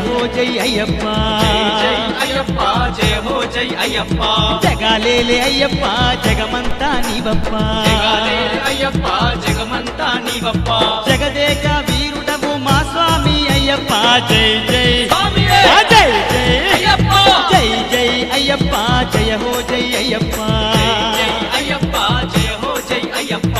హో జై అయ్యప్ప జై అయ్యప్ప జయ హో జై అయ్యప్ప జగాలేలే అయ్యప్ప జగమంతా నీవప్ప జగాలే అయ్యప్ప జగమంతా నీవప్ప జగదేక వీరుడవు మా స్వామి అయ్యప్ప జై జై స్వామియే! ఆ జై జై అయ్యప్ప జై జై అయ్యప్ప జయ హో జై అయ్యప్ప జై అయ్యప్ప జయ హో జై అయ్యప్ప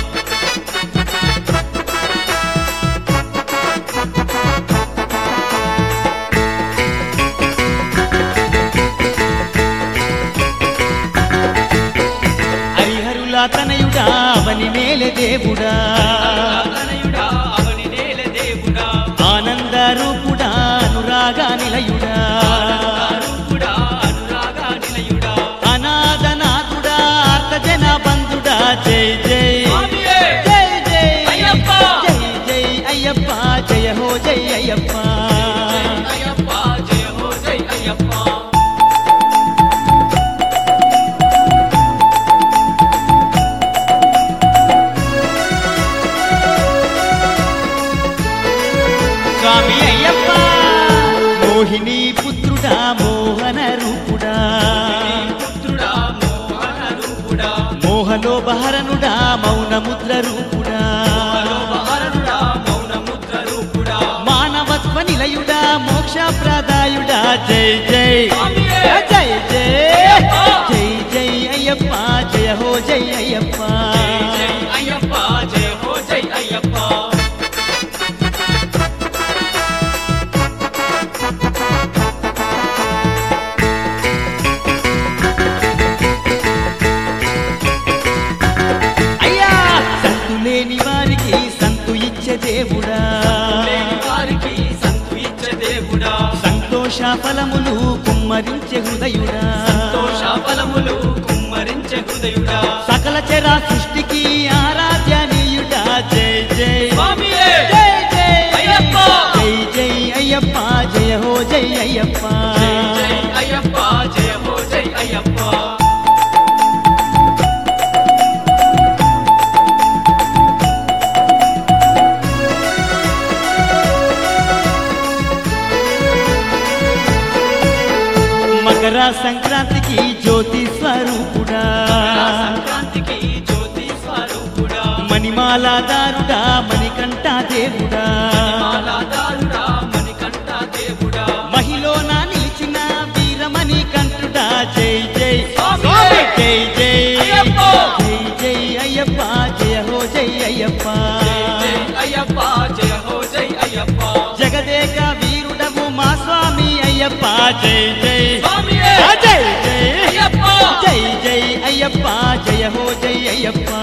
హరిహరుల తనయుడా అవని మేలే దేవుడా తనయుడా అవని నేల దేవుడా ఆనంద రూపుడా అనురాగ నిలయుడా రూపుడా అనురాగ నిలయుడా అనాథనాథుడా అర్ధజన బంధుడా జై జై స్వామియే! జై జై అయ్యప్ప! జై జై అయ్యప్ప జయ హో జై అయ్యప్ప జై అయ్యప్ప జయ హో జై అయ్యప్ప స్వామి అయ్యప్ప మోహిని పుత్రుడా మోహన రూపుడా పుత్రుడా మోహన రూపుడా మోహలో బహరనుడా మౌన ముద్ర రూపుడా మనోహరుడా మౌన ముద్ర రూపుడా మానవత్వ నిలయుడా మోక్ష ప్రదాయుడా జై జై స్వామియే! జై జై అయ్యప్ప! జై జై అయ్యప్ప జయ హో జై అయ్యప్ప జై అయ్యప్ప జయ హో జై అయ్యప్ప అయ్యా సంతు లేని వారికి సంతు ఇచ్చే దేవుడా లేని వారికి సంతు ఇచ్చే దేవుడా సంతోష ఫలములు కుమ్మరించే హృదయుడా సంతోష ఫలములు కుమ్మరించే హృదయుడా సకల చరా సృష్టికి ఆరాధ్యనీయుడా జై జై స్వామియే! జై జై అయ్యప్ప! జై జై అయ్యప్ప జయ హో జై అయ్యప్ప జై జై అయ్యప్ప జయ హో జై అయ్యప్ప మకర సంక్రాంతికి జ్యోతి స్వరూపుడా సంక్రాంతికి జ్యోతి స్వరూపుడా మణిమాలాదారుడా మణికంఠ దేవుడా మాలాదారుడా మణికంఠ దేవుడా మహిళన నిలిచిన వీరమణి కంఠుడా జై జై స్వామి! జై జై అయ్యప్ప! జై జై అయ్యప్ప జయ హో జై అయ్యప్ప జై జై అయ్యప్ప జయ హో జై అయ్యప్ప జగదేక వీరుడవు మా స్వామి అయ్యప్ప జై జై స్వామియే! ఆ జై జై అయ్యప్ప జై జై అయ్యప్ప జయ హో జై అయ్యప్ప